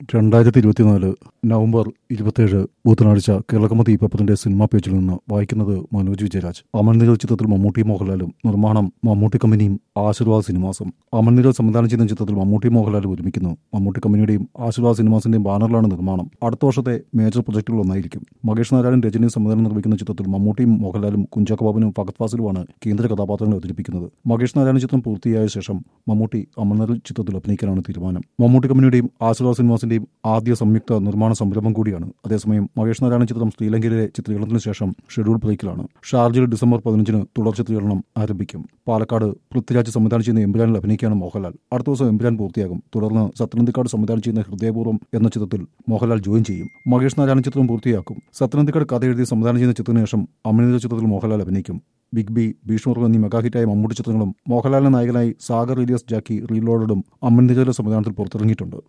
രണ്ടായിരത്തി ഇരുപത്തിനാല് നവംബർ ഇരുപത്തിയേഴ് ബുധനാഴ്ച കേരളകമതി പേപ്പറിന്റെ സിനിമാ പേജിൽ നിന്ന് വായിക്കുന്നത് മനോജ് വിജയരാജ് അമൽനിരൽ ചിത്രത്തിൽ മമ്മൂട്ടി മോഹൻലാലും നിർമ്മാണം മമ്മൂട്ടി കമ്പനിയും ആശീർവാദ് സിനിമാസും അമൽനിരൽ സംവിധാനം ചെയ്യുന്ന ചിത്രത്തിൽ മമ്മൂട്ടി മോഹൻലാലും ഒരുമിക്കുന്നു മമ്മൂട്ടി കമ്പനിയുടെയും ആശീർവാദ് സിനിമാസിന്റെയും ബാനറിലാണ് നിർമ്മാണം അടുത്ത വർഷത്തെ മേജർ പ്രൊജക്ടുകൾ ഒന്നായിരിക്കും മകേഷ് നാരായണൻ രജനി സംവിധാനം നിർവഹിക്കുന്ന ചിത്രത്തിൽ മമ്മൂട്ടിയും മോഹൻലാലും കുഞ്ചാക്കോ ബാബുനും ഫഗത് ഫാസിലുമാണ് കേന്ദ്ര കഥാപാത്രങ്ങളെ അവതരിപ്പിക്കുന്നത് മകേഷ് നാരായണൻ ചിത്രം പൂർത്തിയായ ശേഷം മമ്മൂട്ടി അമൽനിരൽ ചിത്രത്തിൽ അഭിനയിക്കാനാണ് തീരുമാനം മമ്മൂട്ടി കമ്പനിയുടെയും ആശീർവാദ് സിനിമാസിന്റെയും ആദ്യ സംയുക്ത നിർമ്മാണ സംരംഭം കൂടിയാണ് അതേസമയം മകേഷ് നാരായണൻ ചിത്രം ശ്രീലങ്കയിലെ ചിത്രീകരണത്തിന് ശേഷം ഷെഡ്യൂൾ ബ്രേക്കിലാണ് ഷാർജയിൽ ഡിസംബർ പതിനഞ്ചിന് തുടർ ചിത്രീകരണം ആരംഭിക്കും പാലക്കാട് പൃഥ്വിരാജ് സംവിധാനം ചെയ്യുന്ന എമ്പുരാനിൽ അഭിനയിക്കുകയാണ് മോഹൻലാൽ അടുത്ത ദിവസം എമ്പുരാൻ പൂർത്തിയാകും തുടർന്ന് സത്യനന്ദിക്കാട് സംവിധാനം ചെയ്യുന്ന ഹൃദയപൂർവ്വം എന്ന ചിത്രത്തിൽ മോഹൻലാൽ ജോയിൻ ചെയ്യും മകേഷ് നാരായണൻ ചിത്രം പൂർത്തിയാക്കും സത്യനന്ദിക്കാട് കഥ എഴുതി സംവിധാനം ചെയ്യുന്ന ചിത്രത്തിന് ശേഷം അമനിത ചിത്രത്തിൽ മോഹൻലാൽ അഭിനയിക്കും ബിഗ് ബി ഭീഷ്മർ എന്നീ മെഗാഹിറ്റായ മമ്മൂട്ടി ചിത്രങ്ങളും മോഹൻലാലിന്റെ നായകനായി സാഗർ ഇലിയസ് ജാക്കി റീലോഡും അമ്മൻ നിജയുടെ സംവിധാനത്തിൽ പുറത്തിറങ്ങിയിട്ടുണ്ട്